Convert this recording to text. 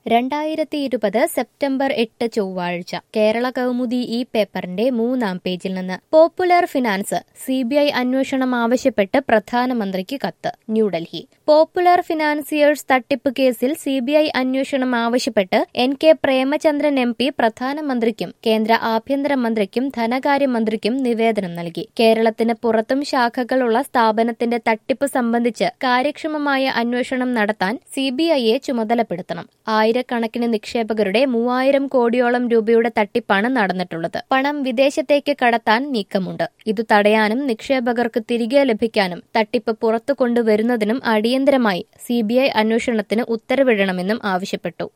രണ്ടായിരത്തി ഇരുപത് സെപ്റ്റംബർ എട്ട് ചൊവ്വാഴ്ച കേരള കൗമുദി ഈ പേപ്പറിന്റെ മൂന്നാം പേജിൽ നിന്ന് Popular Finance C B I അന്വേഷണം ആവശ്യപ്പെട്ട് പ്രധാനമന്ത്രിക്ക് കത്ത് ന്യൂഡൽഹി പോപ്പുലർ ഫിനാൻസിയേഴ്സ് തട്ടിപ്പ് കേസിൽ സി ബി ഐ അന്വേഷണം ആവശ്യപ്പെട്ട് N K Premachandran M P പ്രധാനമന്ത്രിക്കും കേന്ദ്ര ആഭ്യന്തരമന്ത്രിക്കും ധനകാര്യമന്ത്രിക്കും നിവേദനം നൽകി കേരളത്തിന് പുറത്തും ശാഖകളുള്ള സ്ഥാപനത്തിന്റെ തട്ടിപ്പ് സംബന്ധിച്ച് കാര്യക്ഷമമായ അന്വേഷണം നടത്താൻ സി ബി ഐയെ ചുമതലപ്പെടുത്തണം ആയിരക്കണക്കിന് നിക്ഷേപകരുടെ മൂവായിരം കോടിയോളം രൂപയുടെ തട്ടിപ്പാണ് നടന്നിട്ടുള്ളത് പണം വിദേശത്തേക്ക് കടത്താൻ നീക്കമുണ്ട് ഇത് തടയാനും നിക്ഷേപകർക്ക് തിരികെ ലഭിക്കാനും തട്ടിപ്പ് പുറത്തു കൊണ്ടുവരുന്നതിനും അടിയന്തരമായി സി അന്വേഷണത്തിന് ഉത്തരവിടണമെന്നും ആവശ്യപ്പെട്ടു